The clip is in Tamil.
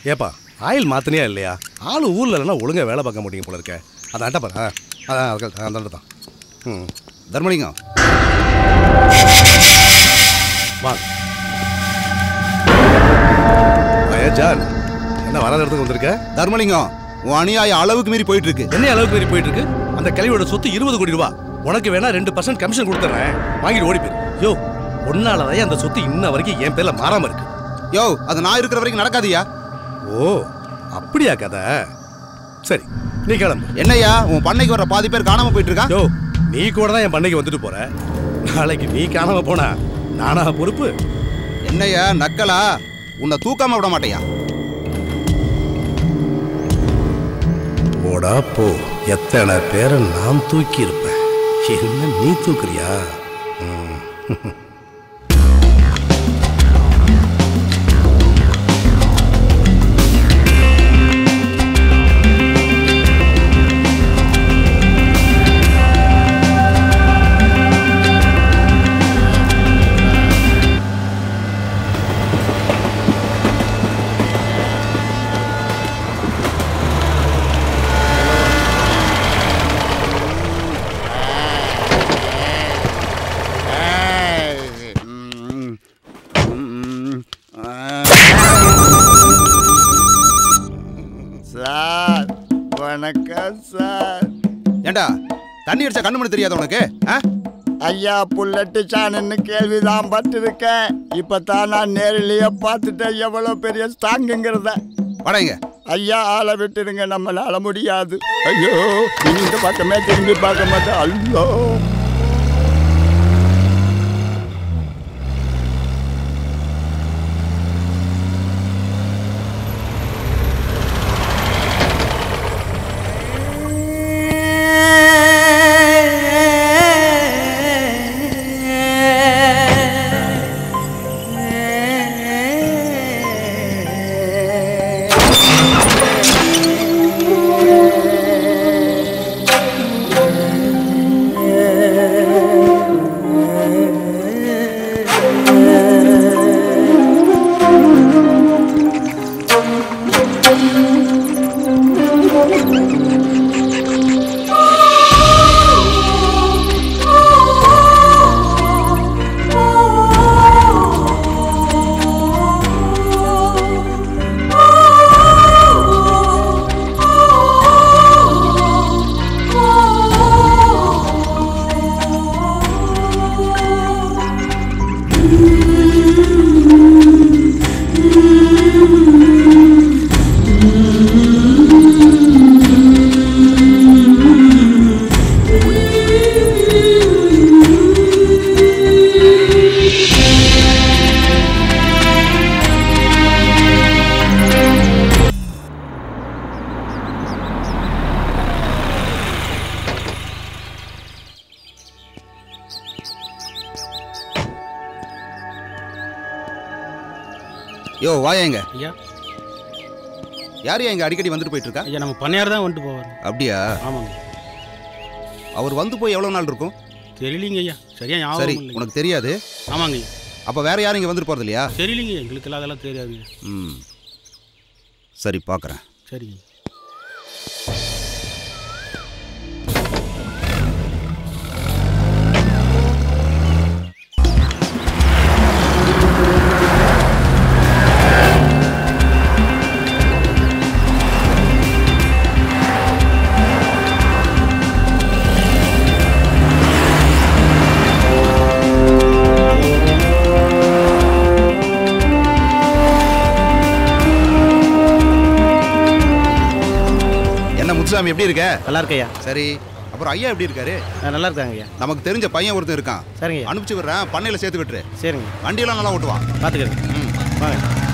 ஏப்பா ஆயில் மாத்தினியா இல்லையா ஆள் ஊர்ல இல்லைன்னா ஒழுங்கா வேலை பார்க்க முடியும் போல இருக்க அதான்டா பாரு ஆ, அதான் அதுக்கு அந்த தான் ம் தர்மலிங்கம் வாங்க ஐயா ஜான் என்ன வராத இடத்துக்கு வந்திருக்க தர்மலிங்கம் உன் அநியாயம் அளவுக்கு மீறி போயிட்டு இருக்கு என்ன அளவுக்கு மீறி போயிட்டு இருக்கு அந்த கழிவோட சொத்து இருபது கோடி ரூபா உனக்கு வேணா ரெண்டு பர்சன்ட் கமிஷன் கொடுத்துறேன் வாங்கிட்டு ஓடி போயிரு யோ ஒன்னாலதான் அந்த சொத்து இன்ன வரைக்கும் என் பேர்ல மாறாம இருக்கு யோ அது நான் இருக்கிற வரைக்கும் நடக்காதியா ஓ அப்படியா கதை சரி நீ கிளம்பு என்னய்யா உன் பண்ணைக்கு வர பாதி பேர் காணாம போயிட்டு இருக்கான் யோ நீ கூட தான் என் பண்ணைக்கு வந்துட்டு போற நாளைக்கு நீ காணாம போனா நானா பொறுப்பு என்னய்யா நக்கலா உன்னை தூக்காம விட மாட்டேயா போடா போ எத்தனை பேரை நான் தூக்கி இருப்பேன் என்ன நீ தூக்குறியா ம். சார் வணக்கம் சார் ஏண்டா தண்ணி அடிச்சா கண்ணு மணி தெரியாத உனக்கு ஆ? ஐயா புல்லட்டு சாணன்னு கேள்விதான் பட்டிருக்கேன் இப்போ தான் நான் நேரிலேயே பார்த்துட்டேன் எவ்வளோ பெரிய ஸ்டாங்குங்கிறத வாடகைங்க ஐயா ஆளை விட்டுருங்க நம்மளால முடியாது ஐயோ நீ இந்த பக்கமே திரும்பி பார்க்க மாட்டேன் அல்லோ யோ வாயேங்க ஐயா யார் இங்க அடிக்கடி வந்துட்டு போயிட்டு இருக்கா ஐயா நம்ம பண்ணையார் தான் வந்துட்டு போவார் அப்படியா ஆமாங்க அவர் வந்து போய் எவ்வளவு நாள் இருக்கும் தெரியலிங்க ஐயா சரியா சரி ஞாபகம் இல்லைங்க உனக்கு தெரியாது ஆமாங்க ஐயா அப்ப வேற யாரும் இங்க வந்துட்டு போறது இல்லையா தெரியலிங்க எங்களுக்கெல்லாம் அதெல்லாம் தெரியாதுங்க ம் சரி பார்க்கறேன் சரிங்க என்ன முத்துசாமி எப்படி இருக்க நல்லா இருக்கையா சரி அப்புறம் ஐயா எப்படி இருக்காரு நல்லா இருக்காங்க ஐயா நமக்கு தெரிஞ்ச பையன் ஒருத்தன் இருக்கான் சரிங்க அனுப்பிச்சு விடுறேன் பண்ணையில சேர்த்து விட்டுரு சரிங்க வண்டியெல்லாம் நல்லா ஓட்டுவான் பார்த்துக்கிறேன் ம் வாங்க